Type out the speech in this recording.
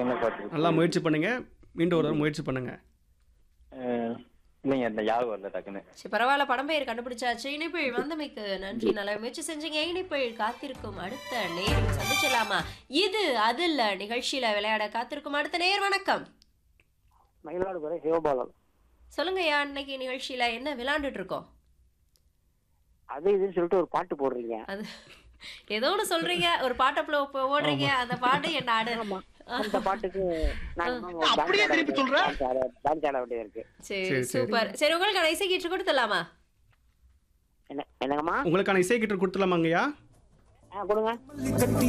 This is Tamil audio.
என்ன பாட்டு நல்லா முயற்சி பண்ணுங்க மீண்டும் ஒரு தடவை முயற்சி பண்ணுங்க அஹ், இல்லைங்க இந்த ஞாபகம் வரல டக்குன்னு சரி பரவாயில்ல படம் பெயர் கண்டுபிடிச்சாச்சு இணைப்பில் வந்தமைக்கு நன்றி நல்ல முயற்சி செஞ்சீங்க இணைப்பில் காத்திருக்கும் அடுத்த நேர் சந்திச்சலாமா இது அது இல்ல நிகழ்ச்சியில விளையாட காத்திருக்கும் அடுத்த நேர் வணக்கம் மயிலாடுதுறை சிவபாலன் சொல்லுங்கய்யா இன்னைக்கு நிகழ்ச்சியில என்ன விளையாண்டுட்டு இருக்கோம் அது இதுன்னு சொல்லிட்டு ஒரு பாட்டு போடுறீங்க அது ஏதோ ஒன்று சொல்றீங்க ஒரு பாட்டை போ- போ- ஓடுறீங்க அந்த பாட்டு என்ன ஆடு அந்த பாட்டுக்கு நான் அப்படியே திருப்பி சொல்ற? டான்ஸ் ஆட வேண்டியது இருக்கு சரி சரி, சரி. சூப்பர் சரி உங்களுக்கு இசை கீற்று கொடுத்துடலாமா என்ன என்னங்கம்மா உங்களுக்கான இசை கிட்ட கொடுத்துலாமாங்கய்யா ஆ கொடுங்க கட்டி